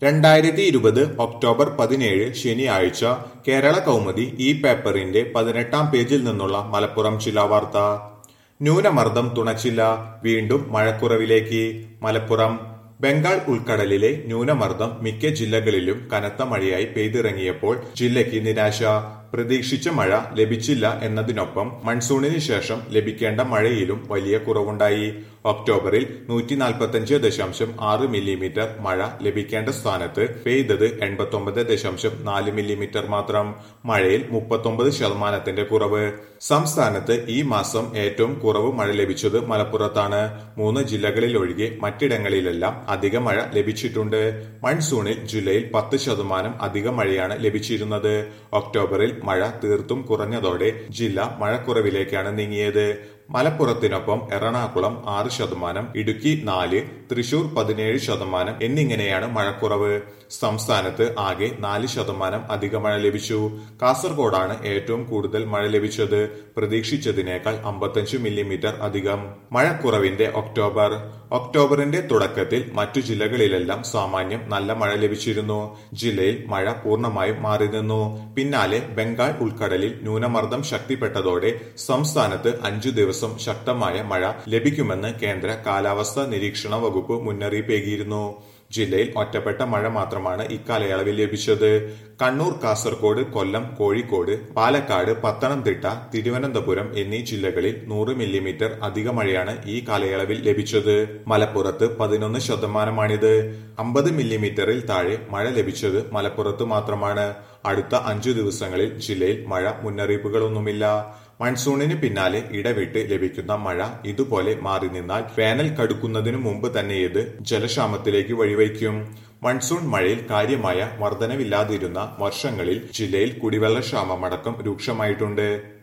രണ്ടായിരത്തി ഇരുപത് ഒക്ടോബർ പതിനേഴ് ശനിയാഴ്ച കേരള കൗമുദി ഈ പേപ്പറിന്റെ പതിനെട്ടാം പേജിൽ നിന്നുള്ള മലപ്പുറം ജില്ലാ വാർത്ത ന്യൂനമർദ്ദം തുണച്ചില്ല വീണ്ടും മഴക്കുറവിലേക്ക് മലപ്പുറം ബംഗാൾ ഉൾക്കടലിലെ ന്യൂനമർദ്ദം മിക്ക ജില്ലകളിലും കനത്ത മഴയായി പെയ്തിറങ്ങിയപ്പോൾ ജില്ലയ്ക്ക് നിരാശ പ്രതീക്ഷിച്ച മഴ ലഭിച്ചില്ല എന്നതിനൊപ്പം മൺസൂണിന് ശേഷം ലഭിക്കേണ്ട മഴയിലും വലിയ കുറവുണ്ടായി ഒക്ടോബറിൽ നൂറ്റി നാൽപ്പത്തഞ്ച് ദശാംശം ആറ് മില്ലിമീറ്റർ മഴ ലഭിക്കേണ്ട സ്ഥാനത്ത് പെയ്തത് എൺപത്തൊമ്പത് ദശാംശം നാല് മില്ലിമീറ്റർ മാത്രം മഴയിൽ മുപ്പത്തൊമ്പത് ശതമാനത്തിന്റെ കുറവ് സംസ്ഥാനത്ത് ഈ മാസം ഏറ്റവും കുറവ് മഴ ലഭിച്ചത് മലപ്പുറത്താണ് മൂന്ന് ജില്ലകളിൽ ഒഴികെ മറ്റിടങ്ങളിലെല്ലാം അധിക മഴ ലഭിച്ചിട്ടുണ്ട് മൺസൂണിൽ ജില്ലയിൽ പത്ത് ശതമാനം അധിക മഴയാണ് ലഭിച്ചിരുന്നത് ഒക്ടോബറിൽ മഴ തീർത്തും കുറഞ്ഞതോടെ ജില്ല മഴക്കുറവിലേക്കാണ് നീങ്ങിയത് മലപ്പുറത്തിനൊപ്പം എറണാകുളം ആറ് ശതമാനം ഇടുക്കി നാല് തൃശൂർ പതിനേഴ് ശതമാനം എന്നിങ്ങനെയാണ് മഴക്കുറവ് സംസ്ഥാനത്ത് ആകെ നാല് ശതമാനം അധിക മഴ ലഭിച്ചു കാസർഗോഡാണ് ഏറ്റവും കൂടുതൽ മഴ ലഭിച്ചത് പ്രതീക്ഷിച്ചതിനേക്കാൾ അമ്പത്തഞ്ച് മില്ലിമീറ്റർ അധികം മഴക്കുറവിന്റെ ഒക്ടോബർ ഒക്ടോബറിന്റെ തുടക്കത്തിൽ മറ്റു ജില്ലകളിലെല്ലാം സാമാന്യം നല്ല മഴ ലഭിച്ചിരുന്നു ജില്ലയിൽ മഴ പൂർണ്ണമായും മാറി നിന്നു പിന്നാലെ ബംഗാൾ ഉൾക്കടലിൽ ന്യൂനമർദ്ദം ശക്തിപ്പെട്ടതോടെ സംസ്ഥാനത്ത് അഞ്ചു ദിവസം ശക്തമായ മഴ ലഭിക്കുമെന്ന് കേന്ദ്ര കാലാവസ്ഥാ നിരീക്ഷണ വകുപ്പ് മുന്നറിയിപ്പേകിയിരുന്നു ജില്ലയിൽ ഒറ്റപ്പെട്ട മഴ മാത്രമാണ് ഇക്കാലയളവിൽ ലഭിച്ചത് കണ്ണൂർ കാസർഗോഡ് കൊല്ലം കോഴിക്കോട് പാലക്കാട് പത്തനംതിട്ട തിരുവനന്തപുരം എന്നീ ജില്ലകളിൽ നൂറ് മില്ലിമീറ്റർ അധിക മഴയാണ് ഈ കാലയളവിൽ ലഭിച്ചത് മലപ്പുറത്ത് പതിനൊന്ന് ശതമാനമാണിത് അമ്പത് മില്ലിമീറ്ററിൽ താഴെ മഴ ലഭിച്ചത് മലപ്പുറത്ത് മാത്രമാണ് അടുത്ത അഞ്ചു ദിവസങ്ങളിൽ ജില്ലയിൽ മഴ മുന്നറിയിപ്പുകളൊന്നുമില്ല മൺസൂണിന് പിന്നാലെ ഇടവിട്ട് ലഭിക്കുന്ന മഴ ഇതുപോലെ മാറി നിന്നാൽ വേനൽ കടുക്കുന്നതിനു മുമ്പ് തന്നെ ഇത് ജലക്ഷാമത്തിലേക്ക് വഴിവയ്ക്കും മൺസൂൺ മഴയിൽ കാര്യമായ വർധനവില്ലാതിരുന്ന വർഷങ്ങളിൽ ജില്ലയിൽ കുടിവെള്ളക്ഷാമമടക്കം രൂക്ഷമായിട്ടുണ്ട്